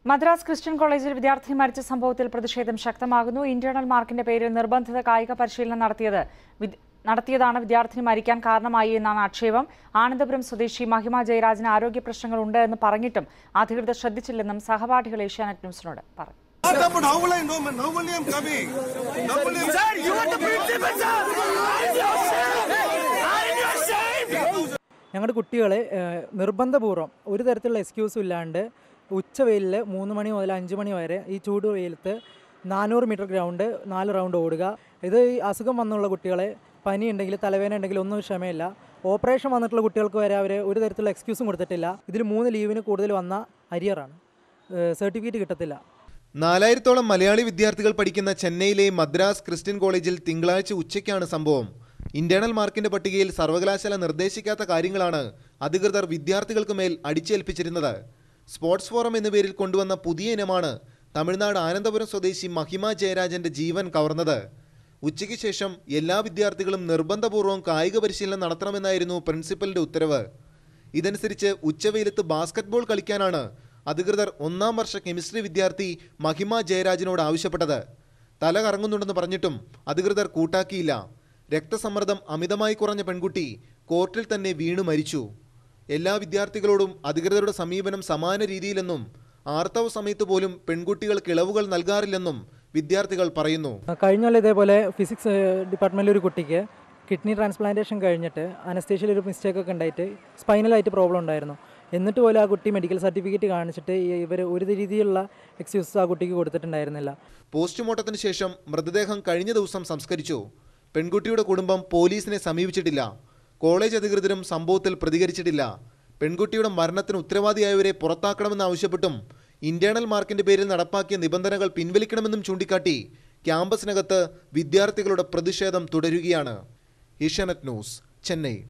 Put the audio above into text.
Madras Christian കോളേജിൽ വിദ്യാർത്ഥി മരിച്ച സംഭവത്തിൽ പ്രതിഷേധം ശക്തമാകുന്നു ഇന്റേണൽ മാർക്കിന്റെ പേരിൽ നിർബന്ധിത കായിക പരിശീലനം നടത്തിയത് വിദ്- നടത്തിയതാണ് വിദ്യാർത്ഥിനി മരിക്കാൻ കാരണമായി എന്നാണ് ആക്ഷേപം ആനന്ദപുരം സ്വദേശി മഹിമ ജയരാജിന് ആരോഗ്യ പ്രശ്നങ്ങൾ ഉണ്ട് എന്ന് പറഞ്ഞിട്ടും അധികൃതർ ശ്രദ്ധിച്ചില്ലെന്നും സഹപാഠികൾ ഏഷ്യാനെറ്റ് ന്യൂസിനോട് പറഞ്ഞു What about how will I know, man? How will I am coming? How will I am... Sir, you are the principal, sir! Aren't you ashamed? Aren't you ashamed? ഞങ്ങളുടെ കുട്ടികളെ ഏഹ്, നിർബന്ധപൂർവ്വം ഒരു തരത്തിലുള്ള എക്സ്ക്യൂസും ഇല്ലാണ്ട് ഉച്ചവെയിലിൽ മൂന്ന് മണി മുതൽ അഞ്ച് മണി വരെ ഈ ചൂട് വെയിലത്ത് നാനൂറ് മീറ്റർ ഗ്രൗണ്ട് നാല് റൗണ്ട് ഓടുക ഇത് ഈ അസുഖം വന്നുള്ള കുട്ടികളെ പനി ഉണ്ടെങ്കിൽ തലവേദന ഉണ്ടെങ്കിൽ ഒന്നും ക്ഷമയില്ല ഓപ്പറേഷൻ വന്നിട്ടുള്ള കുട്ടികൾക്ക് വരെ അവർ ഒരു തരത്തിലുള്ള എക്സ്ക്യൂസും കൊടുത്തിട്ടില്ല ഇതിൽ മൂന്ന് ലീവിന് കൂടുതൽ വന്ന അരിയറാണ് സർട്ടിഫിക്കറ്റ് കിട്ടത്തില്ല നാലായിരത്തോളം മലയാളി വിദ്യാർത്ഥികൾ പഠിക്കുന്ന ചെന്നൈയിലെ മദ്രാസ് ക്രിസ്ത്യൻ കോളേജിൽ തിങ്കളാഴ്ച ഉച്ചയ്ക്കാണ് സംഭവം ഇന്റേണൽ മാർക്കിന്റെ പട്ടികയിൽ സർവകലാശാല നിർദ്ദേശിക്കാത്ത കാര്യങ്ങളാണ് അധികൃതർ വിദ്യാർത്ഥികൾക്ക് മേൽ അടിച്ചേൽപ്പിച്ചിരുന്നത് സ്പോർട്സ് ഫോറം എന്ന പേരിൽ കൊണ്ടുവന്ന പുതിയ ഇനമാണ് തമിഴ്നാട് ആനന്ദപുരം സ്വദേശി മഹിമ ജയരാജന്റെ ജീവൻ കവർന്നത് ഉച്ചയ്ക്ക് ശേഷം എല്ലാ വിദ്യാർത്ഥികളും നിർബന്ധപൂർവ്വം കായിക പരിശീലനം നടത്തണമെന്നായിരുന്നു പ്രിൻസിപ്പലിന്റെ ഉത്തരവ് ഇതനുസരിച്ച് ഉച്ചവെയിലത്ത് ബാസ്കറ്റ്ബോൾ കളിക്കാനാണ് അധികൃതർ ഒന്നാം വർഷ കെമിസ്ട്രി വിദ്യാർത്ഥി മഹിമ ജയരാജിനോട് ആവശ്യപ്പെട്ടത് തല കറങ്ങുന്നുണ്ടെന്ന് പറഞ്ഞിട്ടും അധികൃതർ കൂട്ടാക്കിയില്ല രക്തസമ്മർദ്ദം അമിതമായി കുറഞ്ഞ പെൺകുട്ടി കോർട്ടിൽ തന്നെ വീണു മരിച്ചു എല്ലാ വിദ്യാർത്ഥികളോടും അധികൃതരുടെ സമീപനം സമാന രീതിയിലെന്നും ആർത്തവ സമയത്ത് പോലും പെൺകുട്ടികൾക്ക് ഇളവുകൾ നൽകാറില്ലെന്നും വിദ്യാർത്ഥികൾ പറയുന്നു കഴിഞ്ഞ കൊല്ലം ഇതേപോലെ ഫിസിക്സ് ഡിപ്പാർട്ട്മെൻറ്റിൽ ഒരു കുട്ടിക്ക് കിഡ്നി ട്രാൻസ്പ്ലാന്റേഷൻ കഴിഞ്ഞിട്ട് അനസ്തേഷ്യയിൽ ഒരു മിസ്റ്റേക്ക് ഒക്കെ ഉണ്ടായിട്ട് സ്പൈനലായിട്ട് പ്രോബ്ലം ഉണ്ടായിരുന്നു എന്നിട്ട് പോലും ആ കുട്ടി മെഡിക്കൽ സർട്ടിഫിക്കറ്റ് കാണിച്ചിട്ട് ഇവർ ഒരു രീതിയിലുള്ള എക്സ്ക്യൂസസ് ആ കുട്ടിക്ക് കൊടുത്തിട്ടുണ്ടായിരുന്നില്ല പോസ്റ്റ്മോർട്ടത്തിന് ശേഷം മൃതദേഹം കഴിഞ്ഞ ദിവസം സംസ്കരിച്ചു പെൺകുട്ടിയുടെ കുടുംബം പോലീസിനെ സമീപിച്ചിട്ടില്ല കോളേജ് അധികൃതരും സംഭവത്തിൽ പ്രതികരിച്ചിട്ടില്ല പെൺകുട്ടിയുടെ മരണത്തിന് ഉത്തരവാദിയായവരെ പുറത്താക്കണമെന്നാവശ്യപ്പെട്ടും ഇന്റേണൽ മാർക്കിന്റെ പേരിൽ നടപ്പാക്കിയ നിബന്ധനകൾ പിൻവലിക്കണമെന്നും ചൂണ്ടിക്കാട്ടി ക്യാമ്പസിനകത്ത് വിദ്യാർത്ഥികളുടെ പ്രതിഷേധം തുടരുകയാണ് ഏഷ്യാനെറ്റ് ന്യൂസ് ചെന്നൈ